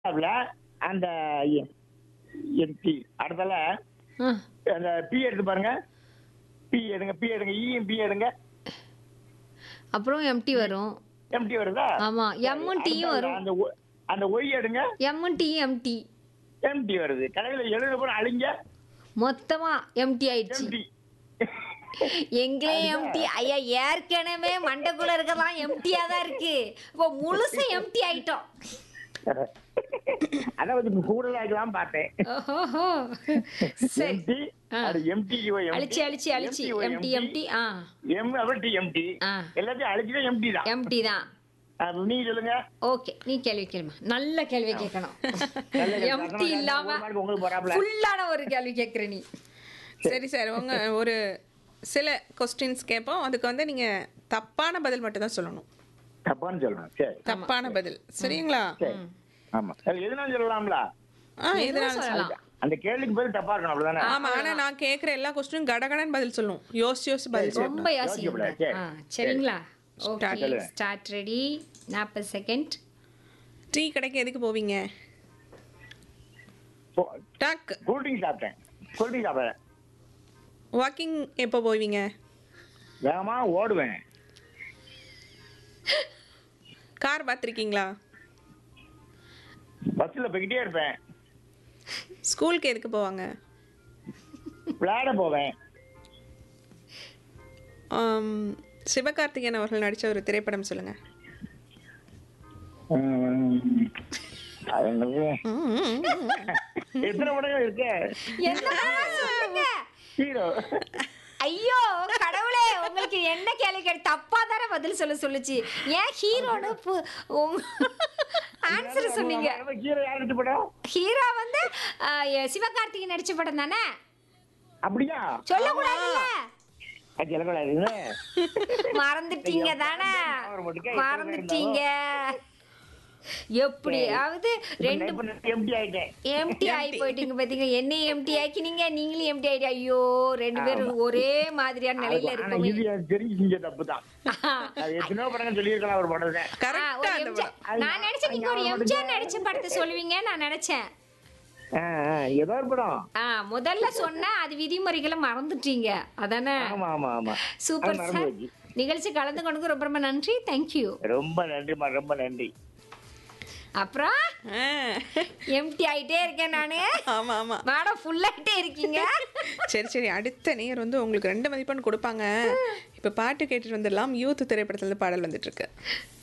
அதுல அந்த எம்டி அடுத்தால ஆ, அந்த பி எடுத்து பாருங்க பி எடுங்க பி எடுங்க ஈயும் பி எடுங்க அப்புறம் எம்டி வரும் எம்டி வருதா ஆமா எம்மும் டீயும் அடுத்தால வரும் அந்த ஒ- அந்த ஒய் எடுங்க எம்மும் டீ எம்டி எம்டி வருது கடையில் எழுத போன அழிங்க மொத்தமா எம்டி ஆயிடுச்சு எம்டி எங்களே எம்டி ஐயா ஏற்கனவே மண்டைக்குள்ள இருக்கலாம் எம்டியா தான் இருக்கு இப்போ முழுசா எம்டி ஆயிட்டோம் அதான் கொஞ்சம் கூடுதல் ஆக்கலாம் பார்த்தேன் ஓஹோஹோ. சரி எம்டி ஆ. அது எம்டி அழிச்சு அழிச்சு அழிச்சு எம்டி எம்டி ஆ எம் அப்புறம் டி எம்டி ஆ. எல்லாத்தையும் அழிச்சுதான் எம்டி தான் எம்டி தான் அப்ப நீங்க சொல்லுங்க ஓகே நீ கேள்வி கேளுமா நல்ல கேள்வி கேட்கணும் நல்ல கேள்வி. எம்டி ஒரு இல்லாம நாளைக்கு உங்களுக்கு வராப்ல ஃபுல்லான ஒரு கேள்வி கேட்குற நீ சரி சார் உங்க ஒரு சில கொஸ்டின்ஸ் கேட்போம் அதுக்கு வந்து நீங்க தப்பான பதில் மட்டும் தான் சொல்லணும் தப்பான்னு சொல்லணும் சரி தப்பான பதில் சரிங்களா சரி ஆமா அது எதுனாலும் சொல்லலாம்ல ஆ எதனால சொல்லலாம் அந்த கேள்விக்கு பதில் தப்பா இருக்கணும் அவ்வளவுதானே ஆமா ஆனா நான் கேக்குற எல்லா கொஸ்டினும் கடகடன் பதில் சொல்லணும் யோசிச்சு யோசிச்சு பதில் சொல்லணும் ரொம்ப யோசிக்க யோசிக்கக்கூடாது. கூடாது. சரி. ஆ சரிங்களா ஓகே சொல்லுங்க. ஸ்டார்ட் ரெடி நாற்பது செகண்ட் டீ கடைக்கு எதுக்கு போவீங்க டக் கூல்ட்ரிங்க் சாப்பிட்டேன் கூல்ட்ரிங்க் சாப்பிட்டேன் வாக்கிங் எப்போ போவீங்க வேகமா ஓடுவேன் கார் பார்த்துருக்கீங்களா பஸ்ல போய்கிட்டே இருப்பேன் ஸ்கூலுக்கு எதுக்கு போவாங்க விளையாட போவேன் ஆம், சிவகார்த்திகேயன் அவர்கள் நடிச்ச ஒரு திரைப்படம் சொல்லுங்க உம், அது என்னது? எத்தனை படங்கள் இருக்கு என்ன சொல்லுங்க ஹீரோ ஐயோ கடவுளே உங்களுக்கு என்ன கேள்வி கேட்டு தப்பா தானே பதில் சொல்ல சொல்லுச்சு ஏன் ஹீரோன்னு ஆன்சர் சொன்னீங்க ஹீரோ யார் நடிச்ச படம் ஹீரோ வந்து ஆ, எ- சிவகார்த்திகேயன் நடிச்ச படம் தானே அப்படியா சொல்லக்கூடாதுல்ல அது சொல்லக்கூடாது மறந்துட்டீங்க தானே மறந்துட்டீங்க எப்படியாவது ரெண்டு எம்டி ஆயிட்டேன் எம்டி ஆகி போயிட்டீங்க பாத்தீங்க என்ன எம்டி ஆக்கினீங்க நீங்களும் எம்டி ஆயிட்டு ஐயோ ரெண்டு பேரும் ஒரே மாதிரியான நிலையில ஆனா இருக்கோமே இது எனக்கு தெரிஞ்சு செஞ்ச தப்பு தான் அது எத்தனையோ படங்கள் சொல்லியிருக்கலாம் ஒரு படத்தை ஆ, கரெக்டா ஒரு அந்த எம்ஜிஆர். படம் நான் நினைச்சேன் நீங்க ஒரு எம்ஜிஆர் நடிச்ச படத்தை சொல்லுவீங்க நான் நினைச்சேன் ஆ, ஆ, ஏதோ ஒரு படம் ஆ முதல்ல சொன்னா அது விதிமுறைகளை மறந்துட்டீங்க அதானே ஆமா ஆமா ஆமா சூப்பர் அது மறந்து சார் போச்சு. நிகழ்ச்சி கலந்து கொண்டு ரொம்ப ரொம்ப நன்றி தேங்க்யூ ரொம்ப நன்றிமா ரொம்ப நன்றி அப்புறம் ஆ. எம்டி ஆயிட்டே இருக்கேன் நானு ஆமா ஆமா மேடம் ஃபுல் ஆயிட்டே இருக்கீங்க சரி சரி அடுத்த நேர் வந்து உங்களுக்கு ரெண்டு மதிப்பெண் கொடுப்பாங்க இப்ப பாட்டு கேட்டுட்டு வந்துடலாம் யூத் திரைப்படத்துல இருந்து பாடல் வந்துட்டு இருக்கு